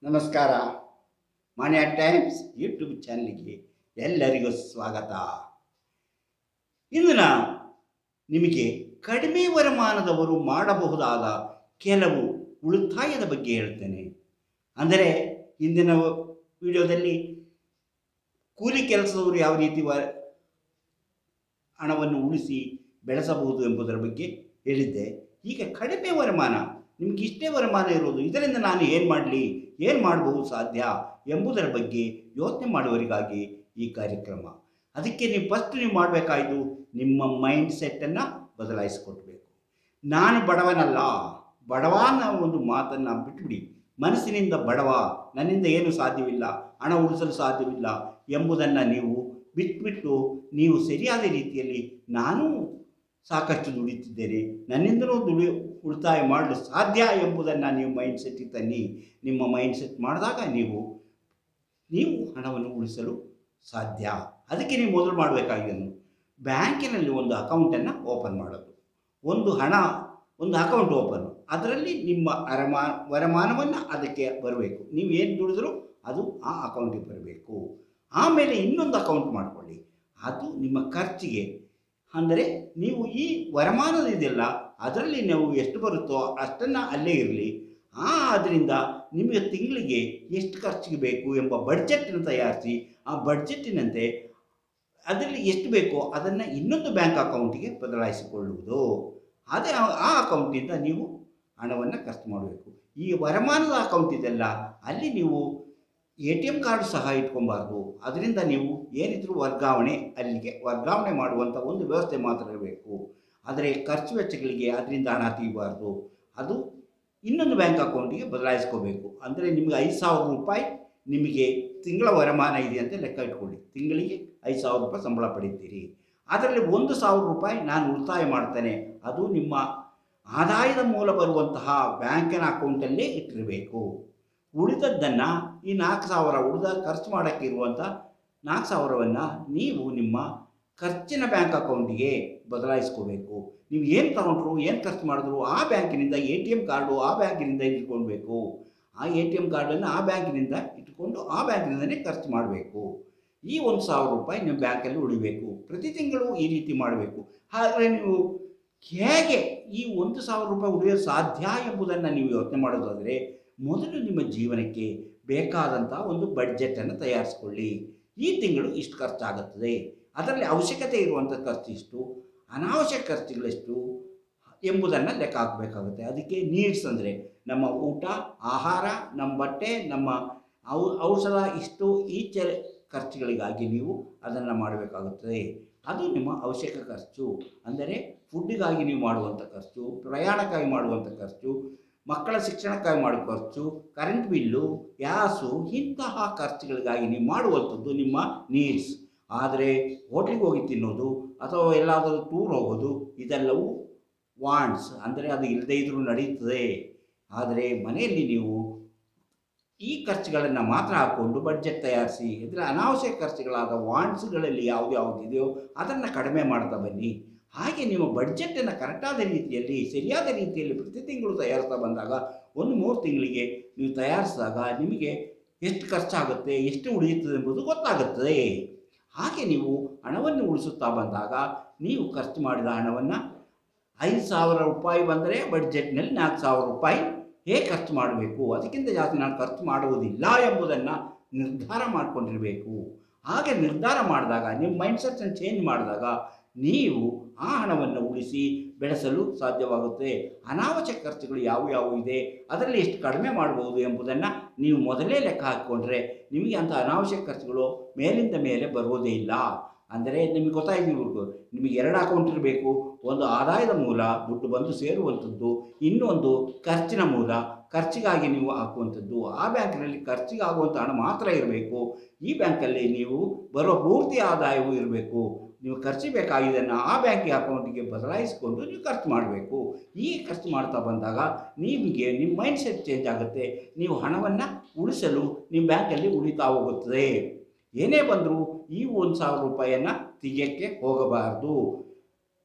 ನಮಸ್ಕಾರ ಮಾನ್ಯ Times YouTube ಚಾನಲ್ಗೆ ಎಲ್ಲರಿಗೂ ಸ್ವಾಗತ ಇಂದಿನ ನಿಮಗೆ ಕಡಿಮೆ ವರಮಾನದವರು ಮಾಡಬಹುದಾದ ಕೆಲವು ಉಳಿತಾಯದ ಬಗ್ಗೆ ಹೇಳ್ತೇನೆ ಅಂದರೆ ಇಂದಿನ ವಿಡಿಯೋದಲ್ಲಿ ಕೂಲಿ ಕೆಲಸದವರು ಯಾವ ರೀತಿ ವ ಹಣವನ್ನು ಉಳಿಸಿ ಬೆಳೆಸಬಹುದು ಎಂಬುದರ ಬಗ್ಗೆ ಹೇಳಿದ್ದೆ ಈಗ ಕಡಿಮೆ ವರಮಾನ ನಿಮ್ಗೆ ಇಷ್ಟೇ ವರಮಾನ ಇರೋದು ಇದರಿಂದ ನಾನು ಏನು ಮಾಡಲಿ ಏನು ಮಾಡಬಹುದು ಸಾಧ್ಯ ಎಂಬುದರ ಬಗ್ಗೆ ಯೋಚನೆ ಮಾಡುವವರಿಗಾಗಿ ಈ ಕಾರ್ಯಕ್ರಮ ಅದಕ್ಕೆ ನೀವು ಫಸ್ಟ್ ನೀವು ಮಾಡಬೇಕಾಯ್ತು ನಿಮ್ಮ ಮೈಂಡ್ ಸೆಟ್ಟನ್ನು ಬದಲಾಯಿಸಿಕೊಟ್ಬೇಕು ನಾನು ಬಡವನಲ್ಲ ಬಡವ ಅನ್ನೋ ಒಂದು ಮಾತನ್ನು ಬಿಟ್ಬಿಡಿ ಮನಸ್ಸಿನಿಂದ ಬಡವ ನನ್ನಿಂದ ಏನು ಸಾಧ್ಯವಿಲ್ಲ ಹಣ ಉಳಿಸಲು ಸಾಧ್ಯವಿಲ್ಲ ಎಂಬುದನ್ನು ನೀವು ಬಿಟ್ಬಿಟ್ಟು ನೀವು ಸರಿಯಾದ ರೀತಿಯಲ್ಲಿ ನಾನು ಸಾಕಷ್ಟು ದುಡಿತಿದ್ದೇನೆ ನನ್ನಿಂದಲೂ ದುಡಿ ಉಳಿತಾಯ ಮಾಡಲು ಸಾಧ್ಯ ಎಂಬುದನ್ನು ನೀವು ಮೈಂಡ್ ಸೆಟ್ಟಿಗೆ ತನ್ನಿ ನಿಮ್ಮ ಮೈಂಡ್ ಸೆಟ್ ಮಾಡಿದಾಗ ನೀವು ನೀವು ಹಣವನ್ನು ಉಳಿಸಲು ಸಾಧ್ಯ ಅದಕ್ಕೆ ನೀವು ಮೊದಲು ಮಾಡಬೇಕಾಗಿದ್ದು ಬ್ಯಾಂಕಿನಲ್ಲಿ ಒಂದು ಅಕೌಂಟನ್ನು ಓಪನ್ ಮಾಡೋದು ಒಂದು ಹಣ ಒಂದು ಅಕೌಂಟ್ ಓಪನ್ ಅದರಲ್ಲಿ ನಿಮ್ಮ ಅರಮಾ ವರಮಾನವನ್ನು ಅದಕ್ಕೆ ಬರಬೇಕು ನೀವು ಏನು ದುಡಿದ್ರೂ ಅದು ಆ ಅಕೌಂಟಿಗೆ ಬರಬೇಕು ಆಮೇಲೆ ಇನ್ನೊಂದು ಅಕೌಂಟ್ ಮಾಡಿಕೊಳ್ಳಿ ಅದು ನಿಮ್ಮ ಖರ್ಚಿಗೆ ಅಂದರೆ ನೀವು ಈ ವರಮಾನದ ಇದೆಯಲ್ಲ ಅದರಲ್ಲಿ ನೀವು ಎಷ್ಟು ಬರುತ್ತೋ ಅಷ್ಟನ್ನು ಅಲ್ಲೇ ಇರಲಿ ಆ ಅದರಿಂದ ನಿಮಗೆ ತಿಂಗಳಿಗೆ ಎಷ್ಟು ಖರ್ಚಿಗೆ ಬೇಕು ಎಂಬ ಬಡ್ಜೆಟನ್ನು ತಯಾರಿಸಿ ಆ ಬಡ್ಜೆಟ್ಟಿನಂತೆ ಅದರಲ್ಲಿ ಎಷ್ಟು ಬೇಕೋ ಅದನ್ನು ಇನ್ನೊಂದು ಬ್ಯಾಂಕ್ ಅಕೌಂಟಿಗೆ ಬದಲಾಯಿಸಿಕೊಳ್ಳುವುದು ಅದೇ ಆ- ಆ ಅಕೌಂಟಿಂದ ನೀವು ಹಣವನ್ನು ಖರ್ಚು ಮಾಡಬೇಕು ಈ ವರಮಾನದ ಅಕೌಂಟ್ ಇದೆಲ್ಲ ಅಲ್ಲಿ ನೀವು ಎ ಟಿ ಎಮ್ ಕಾರ್ಡ್ ಸಹ ಇಟ್ಕೊಬಾರ್ದು ಅದರಿಂದ ನೀವು ಏನಿದ್ರೂ ವರ್ಗಾವಣೆ ಅಲ್ಲಿಗೆ ವರ್ಗಾವಣೆ ಮಾಡುವಂಥ ಒಂದು ವ್ಯವಸ್ಥೆ ಮಾತ್ರ ಇರಬೇಕು ಆದರೆ ಖರ್ಚು ವೆಚ್ಚಗಳಿಗೆ ಅದರಿಂದ ಹಣ ತೆಗಿಬಾರ್ದು ಅದು ಇನ್ನೊಂದು ಬ್ಯಾಂಕ್ ಅಕೌಂಟಿಗೆ ಬದಲಾಯಿಸ್ಕೋಬೇಕು ಅಂದರೆ ನಿಮಗೆ ಐದು ಸಾವಿರ ರೂಪಾಯಿ ನಿಮಗೆ ತಿಂಗಳ ವರಮಾನ ಇದೆ ಅಂತ ಲೆಕ್ಕ ಇಟ್ಕೊಳ್ಳಿ ತಿಂಗಳಿಗೆ ಐದು ಸಾವಿರ ರೂಪಾಯಿ ಸಂಬಳ ಪಡಿತೀರಿ ಅದರಲ್ಲಿ ಒಂದು ಸಾವಿರ ರೂಪಾಯಿ ನಾನು ಉಳಿತಾಯ ಮಾಡ್ತೇನೆ ಅದು ನಿಮ್ಮ ಆದಾಯದ ಮೂಲ ಬರುವಂತಹ ಬ್ಯಾಂಕಿನ ಅಕೌಂಟಲ್ಲೇ ಇಟ್ಟಿರಬೇಕು ಉಳಿದದ್ದನ್ನು ಈ ನಾಲ್ಕು ಸಾವಿರ ಉಳಿದ ಖರ್ಚು ಮಾಡೋಕ್ಕೆ ಇರುವಂಥ ನಾಲ್ಕು ಸಾವಿರವನ್ನು ನೀವು ನಿಮ್ಮ ಖರ್ಚಿನ ಬ್ಯಾಂಕ್ ಅಕೌಂಟಿಗೆ ಬದಲಾಯಿಸ್ಕೋಬೇಕು ನೀವು ಏನು ತಗೊಂಡ್ರು ಏನು ಖರ್ಚು ಮಾಡಿದ್ರು ಆ ಬ್ಯಾಂಕಿನಿಂದ ಎ ಟಿ ಎಮ್ ಕಾರ್ಡು ಆ ಬ್ಯಾಂಕಿನಿಂದ ಇಟ್ಕೊಳ್ಬೇಕು ಆ ಎ ಟಿ ಎಮ್ ಕಾರ್ಡನ್ನು ಆ ಬ್ಯಾಂಕಿನಿಂದ ಇಟ್ಕೊಂಡು ಆ ಬ್ಯಾಂಕಿನಿಂದಲೇ ಖರ್ಚು ಮಾಡಬೇಕು ಈ ಒಂದು ಸಾವಿರ ರೂಪಾಯಿ ನಿಮ್ಮ ಬ್ಯಾಂಕಲ್ಲಿ ಉಳಿಬೇಕು ಪ್ರತಿ ತಿಂಗಳು ಈ ರೀತಿ ಮಾಡಬೇಕು ಹಾಗಾದರೆ ನೀವು ಹೇಗೆ ಈ ಒಂದು ಸಾವಿರ ರೂಪಾಯಿ ಉಳಿಯೋದು ಸಾಧ್ಯ ಎಂಬುದನ್ನು ನೀವು ಯೋಚನೆ ಮಾಡೋದಾದರೆ ಮೊದಲು ನಿಮ್ಮ ಜೀವನಕ್ಕೆ ಬೇಕಾದಂಥ ಒಂದು ಬಡ್ಜೆಟನ್ನು ತಯಾರಿಸ್ಕೊಳ್ಳಿ ಈ ತಿಂಗಳು ಇಷ್ಟು ಖರ್ಚಾಗುತ್ತದೆ ಅದರಲ್ಲಿ ಅವಶ್ಯಕತೆ ಇರುವಂಥ ಖರ್ಚು ಇಷ್ಟು ಅನಾವಶ್ಯಕ ಖರ್ಚುಗಳೆಷ್ಟು ಎಂಬುದನ್ನು ಲೆಕ್ಕ ಹಾಕಬೇಕಾಗುತ್ತೆ ಅದಕ್ಕೆ ನೀಡ್ಸ್ ಅಂದರೆ ನಮ್ಮ ಊಟ ಆಹಾರ ನಮ್ಮ ಬಟ್ಟೆ ನಮ್ಮ ಔ ಔಷಧ ಇಷ್ಟು ಈ ಚ ಖರ್ಚುಗಳಿಗಾಗಿ ನೀವು ಅದನ್ನು ಮಾಡಬೇಕಾಗುತ್ತದೆ ಅದು ನಿಮ್ಮ ಅವಶ್ಯಕ ಖರ್ಚು ಅಂದರೆ ಫುಡ್ಡಿಗಾಗಿ ನೀವು ಮಾಡುವಂಥ ಖರ್ಚು ಪ್ರಯಾಣಕ್ಕಾಗಿ ಮಾಡುವಂಥ ಖರ್ಚು ಮಕ್ಕಳ ಶಿಕ್ಷಣಕ್ಕಾಗಿ ಮಾಡೋ ಖರ್ಚು ಕರೆಂಟ್ ಬಿಲ್ಲು ಗ್ಯಾಸು ಇಂತಹ ಖರ್ಚುಗಳಿಗಾಗಿ ನೀವು ಮಾಡುವಂಥದ್ದು ನಿಮ್ಮ ನೀಡ್ಸ್ ಆದರೆ ಹೋಟ್ಲಿಗೆ ಹೋಗಿ ತಿನ್ನೋದು ಅಥವಾ ಎಲ್ಲಾದರೂ ಟೂರ್ ಹೋಗೋದು ಇದೆಲ್ಲವೂ ವಾಂಡ್ಸ್ ಅಂದರೆ ಅದು ಇಲ್ಲದೇ ಇದ್ರೂ ನಡೀತದೆ ಆದರೆ ಮನೆಯಲ್ಲಿ ನೀವು ಈ ಖರ್ಚುಗಳನ್ನು ಮಾತ್ರ ಹಾಕ್ಕೊಂಡು ಬಡ್ಜೆಟ್ ತಯಾರಿಸಿ ಇದರ ಅನಾವಶ್ಯಕ ಖರ್ಚುಗಳಾದ ವಾಂಡ್ಸ್ಗಳಲ್ಲಿ ಯಾವುದು ಯಾವುದು ಇದೆಯೋ ಅದನ್ನು ಕಡಿಮೆ ಮಾಡ್ತಾ ಬನ್ನಿ ಹಾಗೆ ನೀವು ಬಡ್ಜೆಟನ್ನು ಕರೆಕ್ಟಾದ ರೀತಿಯಲ್ಲಿ ಸರಿಯಾದ ರೀತಿಯಲ್ಲಿ ಪ್ರತಿ ತಿಂಗಳು ತಯಾರಿಸ್ತಾ ಬಂದಾಗ ಒಂದು ಮೂರು ತಿಂಗಳಿಗೆ ನೀವು ತಯಾರಿಸಿದಾಗ ನಿಮಗೆ ಎಷ್ಟು ಖರ್ಚಾಗುತ್ತೆ ಎಷ್ಟು ಉಳಿಯುತ್ತದೆ ಎಂಬುದು ಗೊತ್ತಾಗುತ್ತದೆ ಹಾಗೆ ನೀವು ಹಣವನ್ನು ಉಳಿಸುತ್ತಾ ಬಂದಾಗ ನೀವು ಖರ್ಚು ಮಾಡಿದ ಹಣವನ್ನು ಐದು ಸಾವಿರ ರೂಪಾಯಿ ಬಂದರೆ ಬಡ್ಜೆಟ್ನಲ್ಲಿ ನಾಲ್ಕು ಸಾವಿರ ರೂಪಾಯಿ ಹೇಗೆ ಖರ್ಚು ಮಾಡಬೇಕು ಅದಕ್ಕಿಂತ ಜಾಸ್ತಿ ನಾನು ಖರ್ಚು ಮಾಡುವುದಿಲ್ಲ ಎಂಬುದನ್ನು ನಿರ್ಧಾರ ಮಾಡಿಕೊಂಡಿರಬೇಕು ಹಾಗೆ ನಿರ್ಧಾರ ಮಾಡಿದಾಗ ನಿಮ್ಮ ಮೈಂಡ್ಸೆಟ್ಟನ್ನು ಚೇಂಜ್ ಮಾಡಿದಾಗ ನೀವು ಆ ಹಣವನ್ನು ಉಳಿಸಿ ಬೆಳೆಸಲು ಸಾಧ್ಯವಾಗುತ್ತೆ ಅನಾವಶ್ಯಕ ಖರ್ಚುಗಳು ಯಾವುವು ಯಾವುವು ಇದೆ ಅದರಲ್ಲಿ ಎಷ್ಟು ಕಡಿಮೆ ಮಾಡಬಹುದು ಎಂಬುದನ್ನು ನೀವು ಮೊದಲೇ ಲೆಕ್ಕ ಹಾಕಿಕೊಂಡ್ರೆ ನಿಮಗೆ ಅಂಥ ಅನಾವಶ್ಯಕ ಖರ್ಚುಗಳು ಮೇಲಿಂದ ಮೇಲೆ ಬರುವುದೇ ಇಲ್ಲ ಅಂದರೆ ನಿಮಗೆ ಗೊತ್ತಾಗಿರ್ಬೇಕು ನಿಮಗೆ ಎರಡು ಅಕೌಂಟ್ ಇರಬೇಕು ಒಂದು ಆದಾಯದ ಮೂಲ ದುಡ್ಡು ಬಂದು ಸೇರುವಂಥದ್ದು ಇನ್ನೊಂದು ಖರ್ಚಿನ ಮೂಲ ಖರ್ಚಿಗಾಗಿ ನೀವು ಹಾಕುವಂಥದ್ದು ಆ ಬ್ಯಾಂಕಿನಲ್ಲಿ ಖರ್ಚಿಗೆ ಆಗುವಂಥ ಹಣ ಮಾತ್ರ ಇರಬೇಕು ಈ ಬ್ಯಾಂಕಲ್ಲಿ ನೀವು ಬರೋ ಪೂರ್ತಿ ಆದಾಯವೂ ಇರಬೇಕು ನೀವು ಖರ್ಚು ಬೇಕಾಗಿದ್ದನ್ನು ಆ ಬ್ಯಾಂಕಿಗೆ ಅಕೌಂಟಿಗೆ ಬದಲಾಯಿಸಿಕೊಂಡು ನೀವು ಖರ್ಚು ಮಾಡಬೇಕು ಈ ಖರ್ಚು ಮಾಡ್ತಾ ಬಂದಾಗ ನಿಮಗೆ ನಿಮ್ಮ ಮೈಂಡ್ ಸೆಟ್ ಚೇಂಜ್ ಆಗುತ್ತೆ ನೀವು ಹಣವನ್ನು ಉಳಿಸಲು ನಿಮ್ಮ ಬ್ಯಾಂಕಲ್ಲಿ ಉಳಿತಾ ಹೋಗುತ್ತದೆ ಏನೇ ಬಂದರೂ ಈ ಒಂದು ಸಾವಿರ ರೂಪಾಯಿಯನ್ನು ತೆಗೆಯೋಕ್ಕೆ ಹೋಗಬಾರ್ದು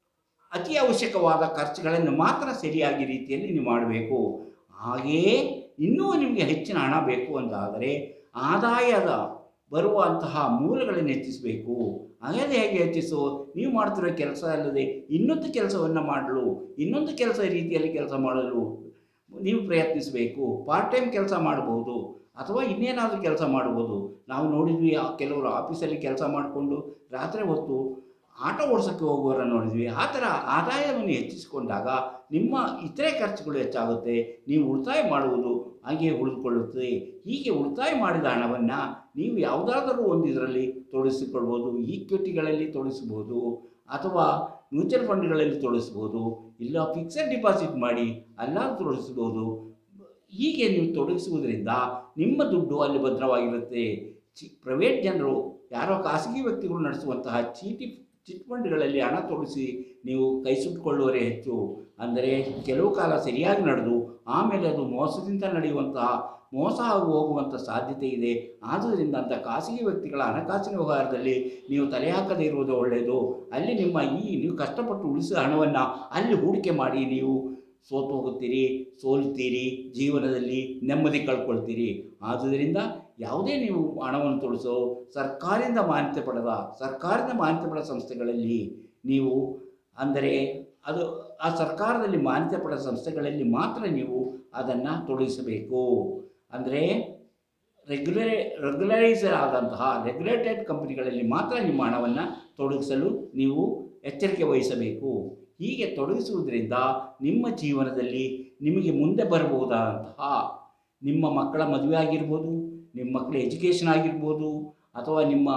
ಅತಿ ಅವಶ್ಯಕವಾದ ಖರ್ಚುಗಳನ್ನು ಮಾತ್ರ ಸರಿಯಾಗಿ ರೀತಿಯಲ್ಲಿ ನೀವು ಮಾಡಬೇಕು ಹಾಗೆಯೇ ಇನ್ನೂ ನಿಮಗೆ ಹೆಚ್ಚಿನ ಹಣ ಬೇಕು ಅಂತಾದರೆ ಆದಾಯದ ಬರುವಂತಹ ಮೂಲಗಳನ್ನು ಹೆಚ್ಚಿಸಬೇಕು ಹಾಗಾದರೆ ಹೇಗೆ ಹೆಚ್ಚಿಸು ನೀವು ಮಾಡ್ತಿರೋ ಕೆಲಸ ಅಲ್ಲದೆ ಇನ್ನೊಂದು ಕೆಲಸವನ್ನು ಮಾಡಲು ಇನ್ನೊಂದು ಕೆಲಸ ರೀತಿಯಲ್ಲಿ ಕೆಲಸ ಮಾಡಲು ನೀವು ಪ್ರಯತ್ನಿಸಬೇಕು ಪಾರ್ಟ್ ಟೈಮ್ ಕೆಲಸ ಮಾಡಬಹುದು ಅಥವಾ ಇನ್ನೇನಾದರೂ ಕೆಲಸ ಮಾಡ್ಬೋದು ನಾವು ನೋಡಿದ್ವಿ ಆ ಕೆಲವರು ಆಫೀಸಲ್ಲಿ ಕೆಲಸ ಮಾಡಿಕೊಂಡು ರಾತ್ರಿ ಹೊತ್ತು ಆಟೋ ಓಡಿಸೋಕ್ಕೆ ಹೋಗುವವರನ್ನು ನೋಡಿದ್ವಿ ಆ ಥರ ಆದಾಯವನ್ನು ಹೆಚ್ಚಿಸಿಕೊಂಡಾಗ ನಿಮ್ಮ ಇತರೆ ಖರ್ಚುಗಳು ಹೆಚ್ಚಾಗುತ್ತೆ ನೀವು ಉಳಿತಾಯ ಮಾಡುವುದು ಹಾಗೆ ಉಳಿದುಕೊಳ್ಳುತ್ತದೆ ಹೀಗೆ ಉಳಿತಾಯ ಮಾಡಿದ ಹಣವನ್ನು ನೀವು ಯಾವುದಾದರೂ ಒಂದು ಇದರಲ್ಲಿ ತೊಡಗಿಸಿಕೊಳ್ಬೋದು ಈಕ್ವಿಟಿಗಳಲ್ಲಿ ತೊಡಗಿಸ್ಬೋದು ಅಥವಾ ಮ್ಯೂಚುವಲ್ ಫಂಡ್ಗಳಲ್ಲಿ ತೊಡಗಿಸ್ಬೋದು ಇಲ್ಲ ಫಿಕ್ಸೆಡ್ ಡಿಪಾಸಿಟ್ ಮಾಡಿ ಅಲ್ಲಾದ್ರೂ ತೊಡಗಿಸ್ಬೋದು ಹೀಗೆ ನೀವು ತೊಡಗಿಸುವುದರಿಂದ ನಿಮ್ಮ ದುಡ್ಡು ಅಲ್ಲಿ ಭದ್ರವಾಗಿರುತ್ತೆ ಚಿ ಪ್ರೈವೇಟ್ ಜನರು ಯಾರೋ ಖಾಸಗಿ ವ್ಯಕ್ತಿಗಳು ನಡೆಸುವಂತಹ ಚೀಟಿ ಚಿಟ್ ಫಂಡ್ಗಳಲ್ಲಿ ಹಣ ತೊಡಗಿಸಿ ನೀವು ಕೈ ಸುಟ್ಟುಕೊಳ್ಳುವರೇ ಹೆಚ್ಚು ಅಂದರೆ ಕೆಲವು ಕಾಲ ಸರಿಯಾಗಿ ನಡೆದು ಆಮೇಲೆ ಅದು ಮೋಸದಿಂದ ನಡೆಯುವಂತಹ ಮೋಸ ಆಗಿ ಹೋಗುವಂಥ ಸಾಧ್ಯತೆ ಇದೆ ಆದುದರಿಂದ ಅಂಥ ಖಾಸಗಿ ವ್ಯಕ್ತಿಗಳ ಹಣಕಾಸಿನ ವ್ಯವಹಾರದಲ್ಲಿ ನೀವು ತಲೆ ಹಾಕದೇ ಇರುವುದು ಒಳ್ಳೆಯದು ಅಲ್ಲಿ ನಿಮ್ಮ ಈ ನೀವು ಕಷ್ಟಪಟ್ಟು ಉಳಿಸಿದ ಹಣವನ್ನು ಅಲ್ಲಿ ಹೂಡಿಕೆ ಮಾಡಿ ನೀವು ಸೋತು ಹೋಗುತ್ತೀರಿ ಸೋಲ್ತೀರಿ ಜೀವನದಲ್ಲಿ ನೆಮ್ಮದಿ ಕಳ್ಕೊಳ್ತೀರಿ ಆದುದರಿಂದ ಯಾವುದೇ ನೀವು ಹಣವನ್ನು ತೊಡಸೋ ಸರ್ಕಾರದಿಂದ ಮಾನ್ಯತೆ ಪಡೆದ ಸರ್ಕಾರದ ಮಾನ್ಯತೆ ಪಡೆದ ಸಂಸ್ಥೆಗಳಲ್ಲಿ ನೀವು ಅಂದರೆ ಅದು ಆ ಸರ್ಕಾರದಲ್ಲಿ ಮಾನ್ಯತೆ ಪಡೆದ ಸಂಸ್ಥೆಗಳಲ್ಲಿ ಮಾತ್ರ ನೀವು ಅದನ್ನು ತೊಡಗಿಸಬೇಕು ಅಂದರೆ ರೆಗ್ಯುಲರೇ ರೆಗ್ಯುಲರೈಸ್ ಆದಂತಹ ರೆಗ್ಯುಲೇಟೆಡ್ ಕಂಪನಿಗಳಲ್ಲಿ ಮಾತ್ರ ನಿಮ್ಮ ಹಣವನ್ನು ತೊಡಗಿಸಲು ನೀವು ಎಚ್ಚರಿಕೆ ವಹಿಸಬೇಕು ಹೀಗೆ ತೊಡಗಿಸುವುದರಿಂದ ನಿಮ್ಮ ಜೀವನದಲ್ಲಿ ನಿಮಗೆ ಮುಂದೆ ಬರಬಹುದಾದಂತಹ ನಿಮ್ಮ ಮಕ್ಕಳ ಮದುವೆ ಆಗಿರ್ಬೋದು ನಿಮ್ಮ ಮಕ್ಕಳ ಎಜುಕೇಷನ್ ಆಗಿರ್ಬೋದು ಅಥವಾ ನಿಮ್ಮ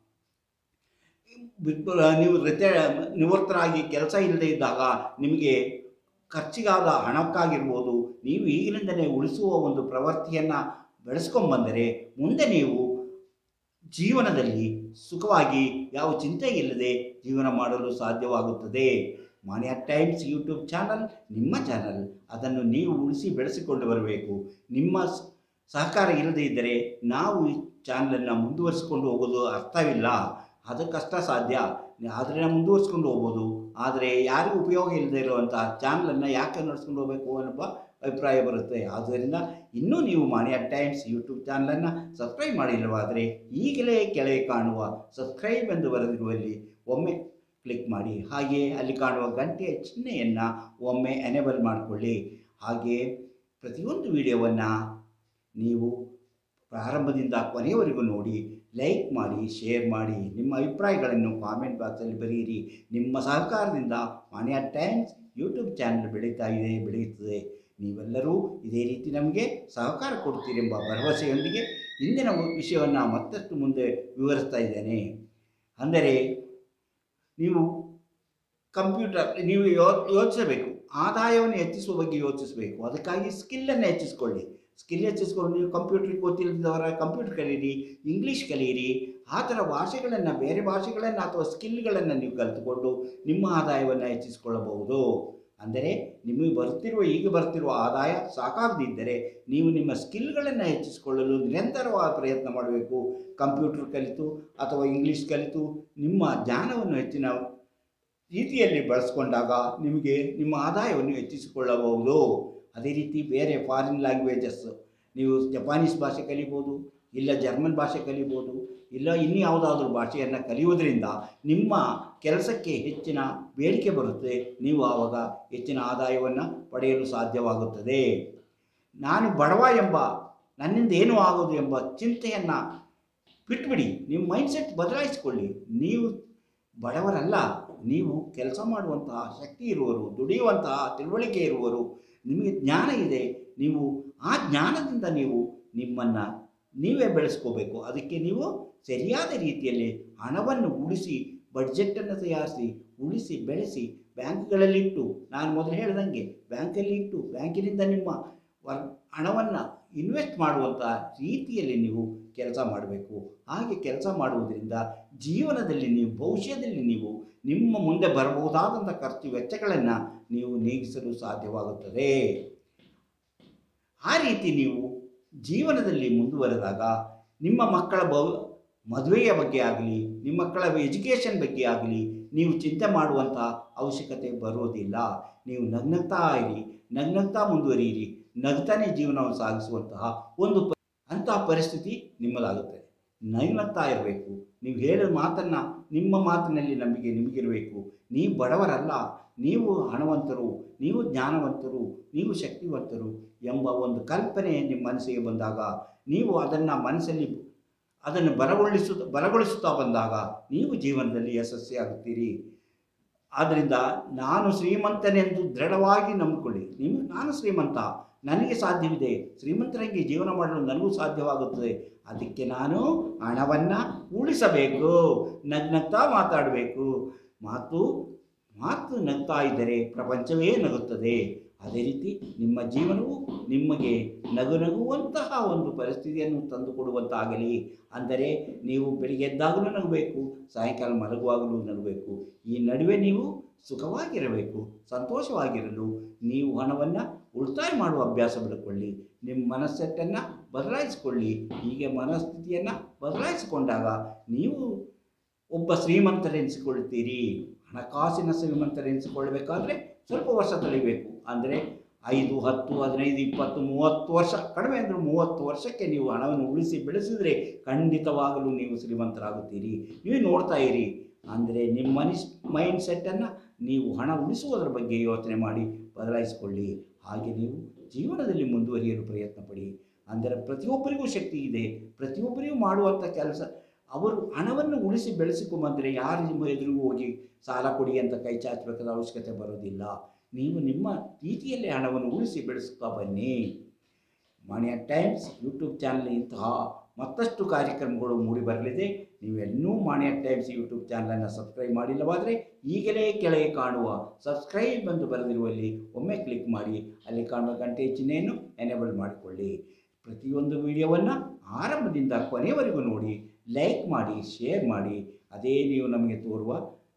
ಬಿಟ್ಟು ನೀವು ರಿಟೈ ನಿವೃತ್ತರಾಗಿ ಕೆಲಸ ಇಲ್ಲದೆ ಇದ್ದಾಗ ನಿಮಗೆ ಖರ್ಚಿಗಾದ ಹಣಕ್ಕಾಗಿರ್ಬೋದು ನೀವು ಈಗಿನಿಂದಲೇ ಉಳಿಸುವ ಒಂದು ಪ್ರವೃತ್ತಿಯನ್ನು ಬೆಳೆಸ್ಕೊಂಬಂದರೆ ಮುಂದೆ ನೀವು ಜೀವನದಲ್ಲಿ ಸುಖವಾಗಿ ಯಾವ ಚಿಂತೆ ಇಲ್ಲದೆ ಜೀವನ ಮಾಡಲು ಸಾಧ್ಯವಾಗುತ್ತದೆ ಮಾನ್ಯ ಟೈಮ್ಸ್ ಯೂಟ್ಯೂಬ್ ಚಾನಲ್ ನಿಮ್ಮ ಚಾನಲ್ ಅದನ್ನು ನೀವು ಉಳಿಸಿ ಬೆಳೆಸಿಕೊಂಡು ಬರಬೇಕು ನಿಮ್ಮ ಸ್- ಸಹಕಾರ ಇಲ್ಲದೇ ಇದ್ದರೆ ನಾವು ಈ ಚಾನಲನ್ನು ಮುಂದುವರಿಸಿಕೊಂಡು ಹೋಗೋದು ಅರ್ಥವಿಲ್ಲ ಅದು ಕಷ್ಟ ಸಾಧ್ಯ ಆದರೆ ನಾವು ಮುಂದುವರಿಸ್ಕೊಂಡು ಹೋಗ್ಬೋದು ಆದರೆ ಯಾರಿಗೂ ಉಪಯೋಗ ಇಲ್ಲದೆ ಇರುವಂಥ ಚಾನಲನ್ನು ಯಾಕೆ ನಡೆಸ್ಕೊಂಡು ಹೋಗಬೇಕು ಅನ್ನೋ ಅಭಿಪ್ರಾಯ ಬರುತ್ತೆ ಆದ್ದರಿಂದ ಇನ್ನೂ ನೀವು ಮಾನ್ಯ ಟೈಮ್ಸ್ ಯೂಟ್ಯೂಬ್ ಚಾನಲನ್ನು ಸಬ್ಸ್ಕ್ರೈಬ್ ಮಾಡಿಲ್ಲವಾದರೆ ಈಗಲೇ ಕೆಳಗೆ ಕಾಣುವ ಸಬ್ಸ್ಕ್ರೈಬ್ ಎಂದು ಬರೆದಿರುವಲ್ಲಿ ಒಮ್ಮೆ ಕ್ಲಿಕ್ ಮಾಡಿ ಹಾಗೆ ಅಲ್ಲಿ ಕಾಣುವ ಗಂಟೆಯ ಚಿಹ್ನೆಯನ್ನು ಒಮ್ಮೆ ಎನೇಬಲ್ ಮಾಡಿಕೊಳ್ಳಿ ಹಾಗೆ ಪ್ರತಿಯೊಂದು ವಿಡಿಯೋವನ್ನು ನೀವು ಪ್ರಾರಂಭದಿಂದ ಕೊನೆಯವರೆಗೂ ನೋಡಿ ಲೈಕ್ ಮಾಡಿ ಶೇರ್ ಮಾಡಿ ನಿಮ್ಮ ಅಭಿಪ್ರಾಯಗಳನ್ನು ಕಾಮೆಂಟ್ ಬಾಕ್ಸಲ್ಲಿ ಬರೆಯಿರಿ ನಿಮ್ಮ ಸಹಕಾರದಿಂದ ಮಾನ್ಯ ಟೈಮ್ಸ್ ಯೂಟ್ಯೂಬ್ ಚಾನಲ್ ಬೆಳೀತಾ ಇದೆ ಬೆಳೆಯುತ್ತದೆ ನೀವೆಲ್ಲರೂ ಇದೇ ರೀತಿ ನಮಗೆ ಸಹಕಾರ ಕೊಡ್ತೀರೆಂಬ ಭರವಸೆಯೊಂದಿಗೆ ಇಂದಿನ ವಿಷಯವನ್ನು ಮತ್ತಷ್ಟು ಮುಂದೆ ವಿವರಿಸ್ತಾ ಇದ್ದೇನೆ ಅಂದರೆ ನೀವು ಕಂಪ್ಯೂಟರ್ ನೀವು ಯೋ ಯೋಚಿಸಬೇಕು ಆದಾಯವನ್ನು ಹೆಚ್ಚಿಸುವ ಬಗ್ಗೆ ಯೋಚಿಸಬೇಕು ಅದಕ್ಕಾಗಿ ಸ್ಕಿಲ್ಲನ್ನು ಹೆಚ್ಚಿಸ್ಕೊಳ್ಳಿ ಸ್ಕಿಲ್ ಹೆಚ್ಚಿಸ್ಕೊಂಡು ನೀವು ಕಂಪ್ಯೂಟ್ರಿಗೆ ಗೊತ್ತಿಲ್ಲದವರ ಕಂಪ್ಯೂಟರ್ ಕಲೀರಿ ಇಂಗ್ಲೀಷ್ ಕಲೀರಿ ಆ ಥರ ಭಾಷೆಗಳನ್ನು ಬೇರೆ ಭಾಷೆಗಳನ್ನು ಅಥವಾ ಸ್ಕಿಲ್ಗಳನ್ನು ನೀವು ಕಲಿತುಕೊಂಡು ನಿಮ್ಮ ಆದಾಯವನ್ನು ಹೆಚ್ಚಿಸಿಕೊಳ್ಳಬಹುದು ಅಂದರೆ ನಿಮಗೆ ಬರ್ತಿರುವ ಈಗ ಬರ್ತಿರುವ ಆದಾಯ ಸಾಕಾಗದಿದ್ದರೆ ನೀವು ನಿಮ್ಮ ಸ್ಕಿಲ್ಗಳನ್ನು ಹೆಚ್ಚಿಸಿಕೊಳ್ಳಲು ನಿರಂತರವಾದ ಪ್ರಯತ್ನ ಮಾಡಬೇಕು ಕಂಪ್ಯೂಟರ್ ಕಲಿತು ಅಥವಾ ಇಂಗ್ಲೀಷ್ ಕಲಿತು ನಿಮ್ಮ ಜ್ಞಾನವನ್ನು ಹೆಚ್ಚಿನ ರೀತಿಯಲ್ಲಿ ಬಳಸ್ಕೊಂಡಾಗ ನಿಮಗೆ ನಿಮ್ಮ ಆದಾಯವನ್ನು ಹೆಚ್ಚಿಸಿಕೊಳ್ಳಬಹುದು ಅದೇ ರೀತಿ ಬೇರೆ ಫಾರಿನ್ ಲ್ಯಾಂಗ್ವೇಜಸ್ ನೀವು ಜಪಾನೀಸ್ ಭಾಷೆ ಕಲಿಬೋದು ಇಲ್ಲ ಜರ್ಮನ್ ಭಾಷೆ ಕಲಿಬೋದು ಇಲ್ಲ ಇನ್ಯಾವುದಾದ್ರೂ ಭಾಷೆಯನ್ನು ಕಲಿಯೋದ್ರಿಂದ ನಿಮ್ಮ ಕೆಲಸಕ್ಕೆ ಹೆಚ್ಚಿನ ಬೇಡಿಕೆ ಬರುತ್ತೆ ನೀವು ಆವಾಗ ಹೆಚ್ಚಿನ ಆದಾಯವನ್ನು ಪಡೆಯಲು ಸಾಧ್ಯವಾಗುತ್ತದೆ ನಾನು ಬಡವ ಎಂಬ ನನ್ನಿಂದ ಏನೂ ಆಗೋದು ಎಂಬ ಚಿಂತೆಯನ್ನು ಬಿಟ್ಬಿಡಿ ನಿಮ್ಮ ಮೈಂಡ್ಸೆಟ್ ಬದಲಾಯಿಸಿಕೊಳ್ಳಿ ನೀವು ಬಡವರಲ್ಲ ನೀವು ಕೆಲಸ ಮಾಡುವಂತಹ ಶಕ್ತಿ ಇರುವರು ದುಡಿಯುವಂತಹ ತಿಳುವಳಿಕೆ ಇರುವರು ನಿಮಗೆ ಜ್ಞಾನ ಇದೆ ನೀವು ಆ ಜ್ಞಾನದಿಂದ ನೀವು ನಿಮ್ಮನ್ನು ನೀವೇ ಬೆಳೆಸ್ಕೋಬೇಕು ಅದಕ್ಕೆ ನೀವು ಸರಿಯಾದ ರೀತಿಯಲ್ಲಿ ಹಣವನ್ನು ಉಳಿಸಿ ಬಡ್ಜೆಟನ್ನು ತಯಾರಿಸಿ ಉಳಿಸಿ ಬೆಳೆಸಿ ಬ್ಯಾಂಕ್ಗಳಲ್ಲಿಟ್ಟು ನಾನು ಮೊದಲು ಹೇಳ್ದಂಗೆ ಬ್ಯಾಂಕಲ್ಲಿ ಇಟ್ಟು ಬ್ಯಾಂಕಿನಿಂದ ನಿಮ್ಮ ವರ್ ಹಣವನ್ನು ಇನ್ವೆಸ್ಟ್ ಮಾಡುವಂಥ ರೀತಿಯಲ್ಲಿ ನೀವು ಕೆಲಸ ಮಾಡಬೇಕು ಹಾಗೆ ಕೆಲಸ ಮಾಡುವುದರಿಂದ ಜೀವನದಲ್ಲಿ ನೀವು ಭವಿಷ್ಯದಲ್ಲಿ ನೀವು ನಿಮ್ಮ ಮುಂದೆ ಬರಬಹುದಾದಂಥ ಖರ್ಚು ವೆಚ್ಚಗಳನ್ನು ನೀವು ನೀಗಿಸಲು ಸಾಧ್ಯವಾಗುತ್ತದೆ ಆ ರೀತಿ ನೀವು ಜೀವನದಲ್ಲಿ ಮುಂದುವರೆದಾಗ ನಿಮ್ಮ ಮಕ್ಕಳ ಭವ ಮದುವೆಯ ಬಗ್ಗೆ ಆಗಲಿ ನಿಮ್ಮ ಮಕ್ಕಳ ಎಜುಕೇಷನ್ ಬಗ್ಗೆ ಆಗಲಿ ನೀವು ಚಿಂತೆ ಮಾಡುವಂಥ ಅವಶ್ಯಕತೆ ಬರೋದಿಲ್ಲ ನೀವು ನಗ್ನಗ್ತಾ ಇರಿ ನಗ್ನಗ್ತಾ ಮುಂದುವರಿಯಿರಿ ನಗ್ತಾನೆ ಜೀವನವನ್ನು ಸಾಗಿಸುವಂತಹ ಒಂದು ಪ ಅಂತಹ ಪರಿಸ್ಥಿತಿ ನಿಮ್ಮದಾಗುತ್ತದೆ ನಗ್ನಗ್ತಾ ಇರಬೇಕು ನೀವು ಹೇಳಿದ ಮಾತನ್ನು ನಿಮ್ಮ ಮಾತಿನಲ್ಲಿ ನಂಬಿಕೆ ನಿಮಗಿರಬೇಕು ನೀವು ಬಡವರಲ್ಲ ನೀವು ಹಣವಂತರು ನೀವು ಜ್ಞಾನವಂತರು ನೀವು ಶಕ್ತಿವಂತರು ಎಂಬ ಒಂದು ಕಲ್ಪನೆ ನಿಮ್ಮ ಮನಸ್ಸಿಗೆ ಬಂದಾಗ ನೀವು ಅದನ್ನು ಮನಸ್ಸಲ್ಲಿ ಅದನ್ನು ಬಲಗೊಳಿಸು ಬಲಗೊಳಿಸುತ್ತಾ ಬಂದಾಗ ನೀವು ಜೀವನದಲ್ಲಿ ಯಶಸ್ವಿಯಾಗುತ್ತೀರಿ ಆದ್ದರಿಂದ ನಾನು ಶ್ರೀಮಂತನೆಂದು ದೃಢವಾಗಿ ನಂಬಿಕೊಳ್ಳಿ ನೀವು ನಾನು ಶ್ರೀಮಂತ ನನಗೆ ಸಾಧ್ಯವಿದೆ ಶ್ರೀಮಂತರಾಗಿ ಜೀವನ ಮಾಡಲು ನನಗೂ ಸಾಧ್ಯವಾಗುತ್ತದೆ ಅದಕ್ಕೆ ನಾನು ಹಣವನ್ನು ಉಳಿಸಬೇಕು ನಗ್ನಗ್ತಾ ಮಾತಾಡಬೇಕು ಮಾತು ಮಾತು ನಗ್ತಾ ಇದ್ದರೆ ಪ್ರಪಂಚವೇ ನಗುತ್ತದೆ ಅದೇ ರೀತಿ ನಿಮ್ಮ ಜೀವನವು ನಿಮಗೆ ನಗು ನಗುವಂತಹ ಒಂದು ಪರಿಸ್ಥಿತಿಯನ್ನು ತಂದುಕೊಡುವಂತಾಗಲಿ ಅಂದರೆ ನೀವು ಬೆಳಿಗ್ಗೆ ಎದ್ದಾಗಲೂ ನಗಬೇಕು ಸಾಯಂಕಾಲ ಮಲಗುವಾಗಲೂ ನಗಬೇಕು ಈ ನಡುವೆ ನೀವು ಸುಖವಾಗಿರಬೇಕು ಸಂತೋಷವಾಗಿರಲು ನೀವು ಹಣವನ್ನು ಉಳಿತಾಯ ಮಾಡುವ ಅಭ್ಯಾಸ ಬೆಳ್ಕೊಳ್ಳಿ ನಿಮ್ಮ ಮನಸ್ಸೆಟ್ಟನ್ನು ಬದಲಾಯಿಸಿಕೊಳ್ಳಿ ಹೀಗೆ ಮನಸ್ಥಿತಿಯನ್ನು ಬದಲಾಯಿಸಿಕೊಂಡಾಗ ನೀವು ಒಬ್ಬ ಶ್ರೀಮಂತರೆನಿಸಿಕೊಳ್ತೀರಿ ಹಣಕಾಸಿನ ಶ್ರೀಮಂತರೆನಿಸಿಕೊಳ್ಬೇಕಾದ್ರೆ ಸ್ವಲ್ಪ ವರ್ಷ ತಳಿಬೇಕು ಅಂದರೆ ಐದು ಹತ್ತು ಹದಿನೈದು ಇಪ್ಪತ್ತು ಮೂವತ್ತು ವರ್ಷ ಕಡಿಮೆ ಅಂದರೆ ಮೂವತ್ತು ವರ್ಷಕ್ಕೆ ನೀವು ಹಣವನ್ನು ಉಳಿಸಿ ಬೆಳೆಸಿದರೆ ಖಂಡಿತವಾಗಲೂ ನೀವು ಶ್ರೀಮಂತರಾಗುತ್ತೀರಿ ನೀವು ನೋಡ್ತಾ ಇರಿ ಅಂದರೆ ನಿಮ್ಮ ಮನಿಸ್ ಮೈಂಡ್ ಸೆಟ್ಟನ್ನು ನೀವು ಹಣ ಉಳಿಸುವುದರ ಬಗ್ಗೆ ಯೋಚನೆ ಮಾಡಿ ಬದಲಾಯಿಸಿಕೊಳ್ಳಿ ಹಾಗೆ ನೀವು ಜೀವನದಲ್ಲಿ ಮುಂದುವರಿಯಲು ಪ್ರಯತ್ನ ಪಡಿ ಅಂದರೆ ಪ್ರತಿಯೊಬ್ಬರಿಗೂ ಶಕ್ತಿ ಇದೆ ಪ್ರತಿಯೊಬ್ಬರಿಗೂ ಮಾಡುವಂಥ ಕೆಲಸ ಅವರು ಹಣವನ್ನು ಉಳಿಸಿ ಬೆಳೆಸಿಕೊಂಬಂದರೆ ಯಾರು ನಿಮ್ಮ ಎದುರಿಗೂ ಹೋಗಿ ಸಾಲ ಕೊಡಿ ಅಂತ ಕೈ ಚಾಚಬೇಕಾದ ಅವಶ್ಯಕತೆ ಬರೋದಿಲ್ಲ ನೀವು ನಿಮ್ಮ ರೀತಿಯಲ್ಲೇ ಹಣವನ್ನು ಉಳಿಸಿ ಬೆಳೆಸುತ್ತಾ ಬನ್ನಿ ಮಾಣಿಯ ಟೈಮ್ಸ್ ಯೂಟ್ಯೂಬ್ ಚಾನಲ್ ಇಂತಹ ಮತ್ತಷ್ಟು ಕಾರ್ಯಕ್ರಮಗಳು ಮೂಡಿ ಬರಲಿದೆ ನೀವೆನ್ನೂ ಮಾಣಿಯ ಟೈಮ್ಸ್ ಯೂಟ್ಯೂಬ್ ಚಾನಲನ್ನು ಸಬ್ಸ್ಕ್ರೈಬ್ ಮಾಡಿಲ್ಲವಾದರೆ ಈಗಲೇ ಕೆಳಗೆ ಕಾಣುವ ಸಬ್ಸ್ಕ್ರೈಬ್ ಎಂದು ಬರೆದಿರುವಲ್ಲಿ ಒಮ್ಮೆ ಕ್ಲಿಕ್ ಮಾಡಿ ಅಲ್ಲಿ ಕಾಣುವ ಗಂಟೆ ಚಿಹ್ನೆಯನ್ನು ಎನೇಬಲ್ ಮಾಡಿಕೊಳ್ಳಿ ಪ್ರತಿಯೊಂದು ವಿಡಿಯೋವನ್ನು ಆರಂಭದಿಂದ ಕೊನೆಯವರೆಗೂ ನೋಡಿ ಲೈಕ್ ಮಾಡಿ ಶೇರ್ ಮಾಡಿ ಅದೇ ನೀವು ನಮಗೆ ತೋರುವ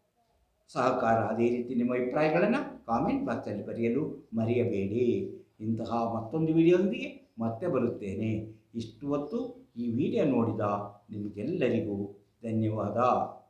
ಸಹಕಾರ ಅದೇ ರೀತಿ ನಿಮ್ಮ ಅಭಿಪ್ರಾಯಗಳನ್ನು ಕಾಮೆಂಟ್ ಬಾಕ್ಸಲ್ಲಿ ಬರೆಯಲು ಮರೆಯಬೇಡಿ ಇಂತಹ ಮತ್ತೊಂದು ವಿಡಿಯೋದೊಂದಿಗೆ ಮತ್ತೆ ಬರುತ್ತೇನೆ ಇಷ್ಟು ಹೊತ್ತು ಈ ವಿಡಿಯೋ ನೋಡಿದ ನಿಮಗೆಲ್ಲರಿಗೂ ಧನ್ಯವಾದ